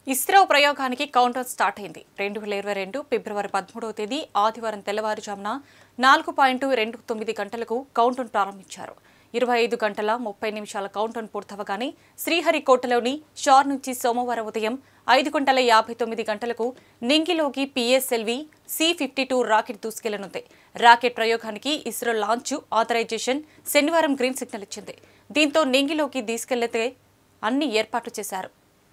ఇస్రో ప్రయోగానికి counter start అయింది రెండు వేల ఇరవై రెండు ఫిబ్రవరి పదమూడవ తేదీ ఆదివారం తెల్లవారుజామున నాలుగు పాయింట్ రెండు తొమ్మిది గంటలకు కౌంటౌన్ ప్రారంభించారు ఇరవై ఐదు గంటల ముప్పై నిమిషాల కౌంటౌన్ పూర్తవగానే శ్రీహరికోటలోని షార్ నుంచి సోమవారం ఉదయం ఐదు గంటల యాభై తొమ్మిది గంటలకు నింగిలోకి PSLV C fifty two rocket దూసుకెళ్లనుంది రాకెట్ ప్రయోగానికి ఇస్రో లాంచ్ ఆథరైజేషన్ శనివారం గ్రీన్ సిగ్నల్ ఇచ్చింది దీంతో నింగిలోకి తీసుకెళ్లితే అన్ని ఏర్పాట్లు చేశారు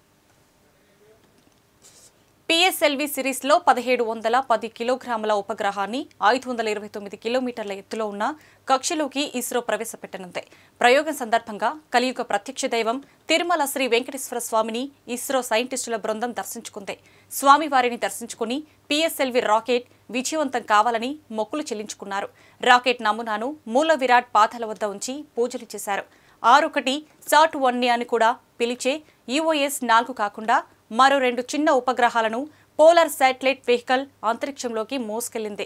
పిఎస్ఎల్వి సిరీస్లో పదిహేడు వందల పది కిలోగ్రాముల ఉపగ్రహాన్ని ఐదు వందల ఇరవై తొమ్మిది కిలోమీటర్ల ఎత్తులో ఉన్న కక్షలోకి ఇస్రో ప్రవేశపెట్టనుంది ప్రయోగం సందర్భంగా కలియుగ ప్రత్యక్ష దైవం తిరుమల శ్రీ వెంకటేశ్వర స్వామిని ఇస్రో సైంటిస్టుల బృందం దర్శించుకుంది స్వామివారిని దర్శించుకుని పిఎస్ఎల్వి రాకెట్ విజయవంతం కావాలని మొక్కులు చెల్లించుకున్నారు రాకెట్ నమూనాను మూల విరాట్ పాదాల వద్ద ఉంచి పూజలు చేశారు ఆరొకటి సాట్ వన్ అని కూడా పిలిచే ఈఓఎస్ నాలుగు కాకుండా మరో రెండు చిన్న ఉపగ్రహాలను పోలార్ శాటిలైట్ వెహికల్ అంతరిక్షంలోకి మోసుకెళ్లింది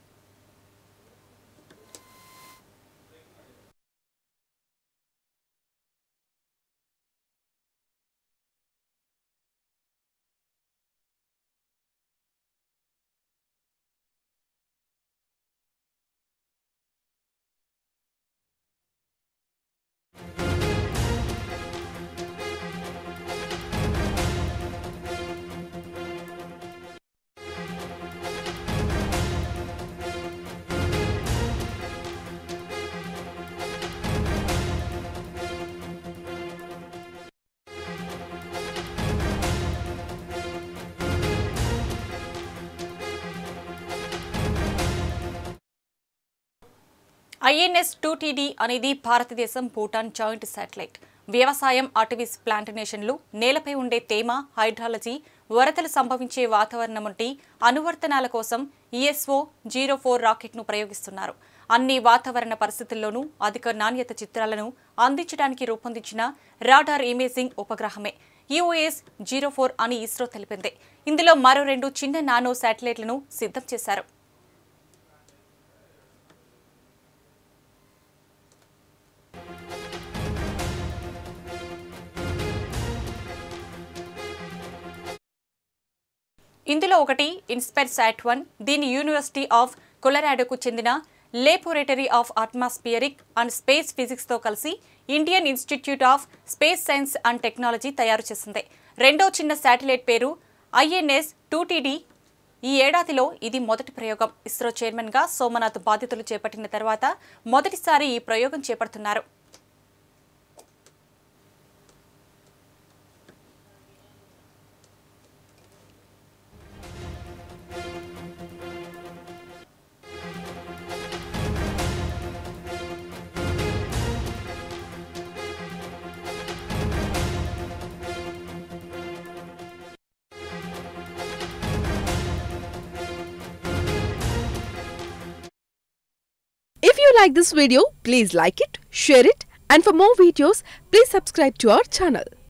ఐఎన్ఎస్ టూ టీడీ అనేది భారతదేశం భూటాన్ జాయింట్ శాటిలైట్ వ్యవసాయం అటవీస్ ప్లాంటనేషన్లు నేలపై ఉండే తేమ హైడ్రాలజీ వరదలు సంభవించే వాతావరణం వంటి అనువర్తనాల కోసం ఈఎస్ఓ జీరో ఫోర్ రాకెట్ను ప్రయోగిస్తున్నారు అన్ని వాతావరణ పరిస్థితుల్లోనూ అధిక నాణ్యత చిత్రాలను అందించడానికి రూపొందించిన రాడార్ ఇమేజింగ్ ఉపగ్రహమే ఈఓఎస్ జీరో ఫోర్ అని ఇస్రో తెలిపింది ఇందులో మరో రెండు చిన్న నానో శాటిలైట్లను సిద్ధం చేశారు ఇందులో ఒకటి ఇన్స్పైర్ శాట్ వన్ దీని యూనివర్సిటీ ఆఫ్ కొలరాడోకు చెందిన Laboratory of Atmospheric and Space ఫిజిక్స్తో కలిసి Indian Institute of Space Science and Technology తయారు చేసింది రెండో చిన్న శాటిలైట్ పేరు ఐఎన్ఎస్ టూ టీడీ ఈ ఏడాదిలో ఇది మొదటి ప్రయోగం ఇస్రో చైర్మన్గా సోమనాథ్ బాధ్యతలు చేపట్టిన తర్వాత మొదటిసారి ఈ ప్రయోగం చేపడుతున్నారు If you like this video, please like it, share it, and for more videos, please subscribe to our channel.